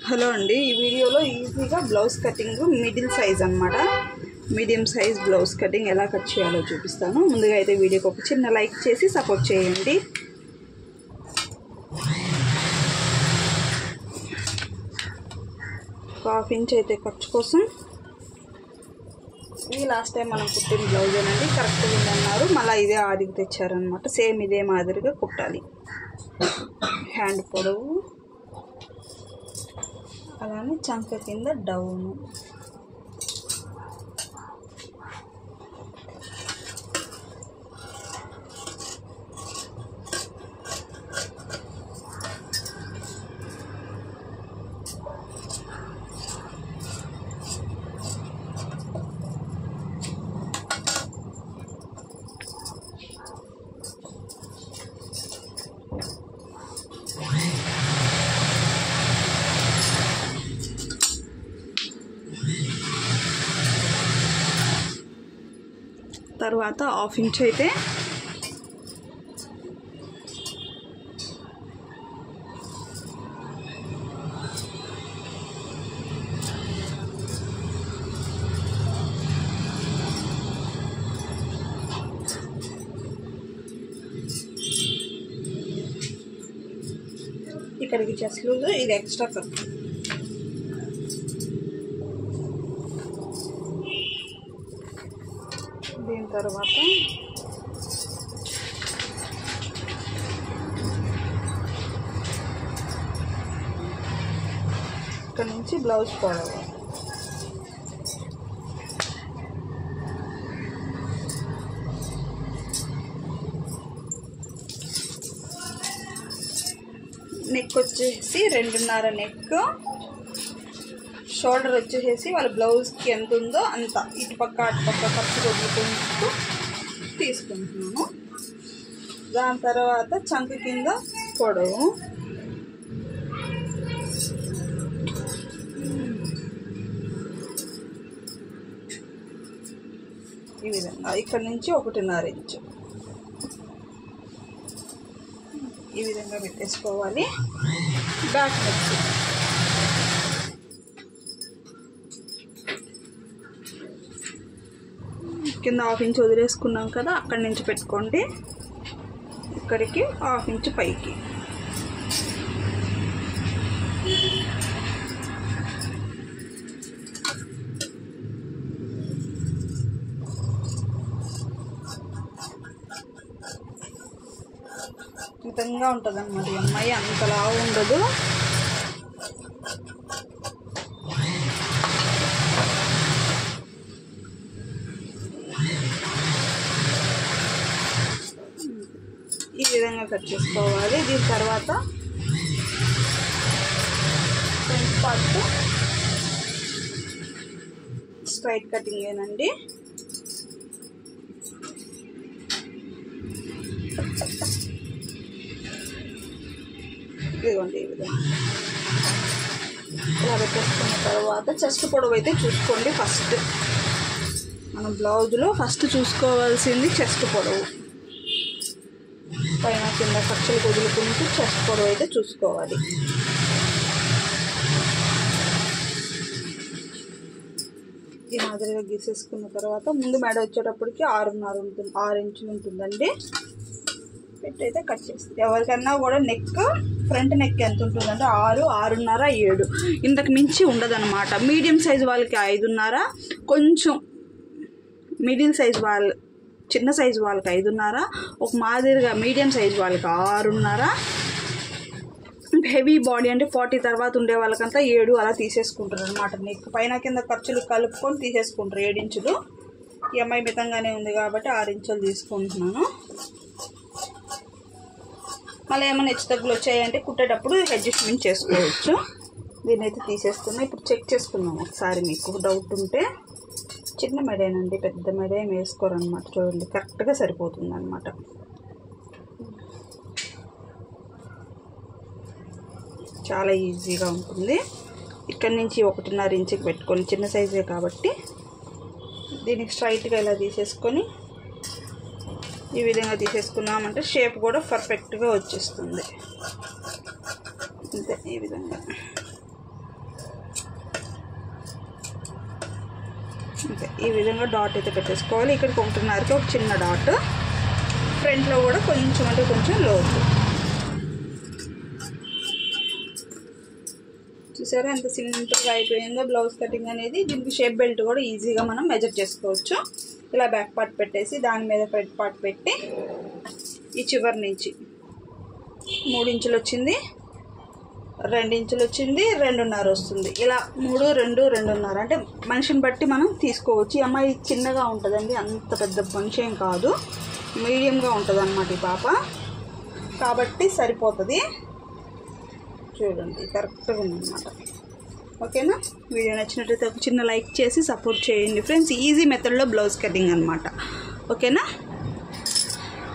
hello అండి ఈ వీడియోలో ఈజీగా బ్లౌజ్ కటింగ్ మిడిల్ సైజ్ అన్నమాట మీడియం సైజ్ బ్లౌజ్ కటింగ్ ఎలా కట్ చేయాలో చూపిస్తాను ముందుగా అయితే వీడియోకి ఒక చిన్న లైక్ చేసి సపోర్ట్ చేయండి ఒక హాఫ్ ఇంచ్ అయితే ఖర్చు కోసం ఇది లాస్ట్ టైం మనం కుట్టిన బ్లౌజ్ అండి కరెక్ట్గా ఉందన్నారు మళ్ళీ ఇదే ఆదికి తెచ్చారనమాట సేమ్ ఇదే మాదిరిగా కుట్టాలి హ్యాండ్ పొడవు అలానే చంక కింద డౌన్ తర్వాత హాఫ్ ఇంచ్ అయితే ఇక్కడికి చెస్ట్ లూజ్ ఇది ఎక్స్ట్రా ఖర్చు దీని తర్వాత ఇక్కడ నుంచి బ్లౌజ్ పొడవు నెక్ వచ్చేసి రెండున్నర నెక్ షోల్డర్ వచ్చేసేసి వాళ్ళ బ్లౌజ్కి ఎంత ఉందో అంత ఇటుపక్క అటుపక్క ఖర్చు వదులుకుంటూ తీసుకుంటున్నాను దాని తర్వాత చంక కింద పొడవు ఈ విధంగా ఇక్కడ నుంచి ఒకటిన్నర ఇంచు ఈ విధంగా పెట్టేసుకోవాలి బ్యాక్ వచ్చి కింద హాఫ్ ఇంచ్ వదిలేసుకున్నాం కదా అక్కడి నుంచి పెట్టుకోండి ఇక్కడికి హాఫ్ ఇంచ్ పైకి మితంగా ఉంటుంది అన్నమాట ఈ అమ్మాయి అంతలా ఉండదు ఈ విధంగా కట్ చేసుకోవాలి దీని తర్వాత ఫ్రంట్ పార్ట్ స్ట్రైట్ కటింగ్ ఏనండి ఇదిగోండి ఈ విధంగా ఇలా పెట్టేసుకున్న తర్వాత చెస్ట్ పొడవు అయితే చూసుకోండి ఫస్ట్ మనం బ్లౌజ్లో ఫస్ట్ చూసుకోవాల్సింది చెస్ట్ పొడవు పైన కింద ఖర్చులు వదులుకుంటూ చెస్ట్ పొడవు అయితే చూసుకోవాలి ఈ మాదిరిగా గీసేసుకున్న తర్వాత ముందు మెడ వచ్చేటప్పటికి ఆరున్నర ఉంటుంది ఆరు ఇంచులు ఉంటుందండి పెట్టి అయితే కట్ చేస్తుంది ఎవరికన్నా కూడా నెక్ ఫ్రంట్ నెక్ ఎంత ఉంటుందంటే ఆరు ఆరున్నర ఏడు ఇంతకు మించి ఉండదన్నమాట మీడియం సైజ్ వాళ్ళకి ఐదున్నర కొంచెం మిడిల్ సైజ్ వాళ్ళ చిన్న సైజ్ వాళ్ళకి ఐదున్నర ఒక మాదిరిగా మీడియం సైజ్ వాళ్ళకి ఆరున్నర హెవీ బాడీ అంటే ఫార్టీ తర్వాత ఉండే వాళ్ళకంతా ఏడు అలా తీసేసుకుంటారు అనమాట నెక్ పైన కింద ఖర్చులు కలుపుకొని తీసేసుకుంటారు ఏడు ఇంచులు ఈ అమ్మాయి మితంగానే ఉంది కాబట్టి ఆరు ఇంచులు తీసుకుంటున్నాను మళ్ళీ ఏమైనా హెచ్చు తగ్గులు వచ్చాయంటే కుట్టేటప్పుడు అడ్జస్ట్మెంట్ చేసుకోవచ్చు దీన్ని అయితే తీసేస్తున్నా ఇప్పుడు చెక్ చేసుకుందాం ఒకసారి మీకు డౌట్ ఉంటే చిన్న మెడేనండి పెద్ద మెడ ఏం వేసుకోరనమాట చూడండి కరెక్ట్గా సరిపోతుంది అనమాట చాలా ఈజీగా ఉంటుంది ఇక్కడ నుంచి ఒకటిన్నర ఇంచుకి పెట్టుకొని చిన్న సైజే కాబట్టి దీనికి స్ట్రైట్గా ఇలా తీసేసుకొని ఈ విధంగా తీసేసుకున్నామంటే షేప్ కూడా పర్ఫెక్ట్గా వచ్చేస్తుంది అంతే ఈ విధంగా అంతే ఈ విధంగా డాట్ అయితే పెట్టేసుకోవాలి ఇక్కడికి ఒకటిన్నరకి ఒక చిన్న డాట్ ఫ్రంట్లో కూడా కొంచెం అంటే కొంచెం లోతు చూసారా ఎంత సింపుల్గా అయిపోయిందో బ్లౌజ్ కటింగ్ అనేది దీనికి షేప్ బెల్ట్ కూడా ఈజీగా మనం మెజర్ చేసుకోవచ్చు ఇలా బ్యాక్ పార్ట్ పెట్టేసి దాని మీద ఫ్రంట్ పార్ట్ పెట్టి ఈ చివరి నుంచి మూడు ఇంచులు వచ్చింది రెండు ఇంచులు వచ్చింది రెండున్నర వస్తుంది ఇలా మూడు రెండు రెండున్నర అంటే మనిషిని బట్టి మనం తీసుకోవచ్చు ఈ అమ్మాయి చిన్నగా ఉంటుందండి అంత పెద్ద మనిషి ఏం కాదు మీడియంగా ఉంటుంది అన్నమాట ఈ పాప కాబట్టి సరిపోతుంది చూడండి కరెక్ట్గా ఉందన్నమాట ఓకేనా వీడియో నచ్చినట్లయితే ఒక చిన్న లైక్ చేసి సపోర్ట్ చేయండి ఫ్రెండ్స్ ఈజీ మెథడ్లో బ్లౌజ్ కటింగ్ అనమాట ఓకేనా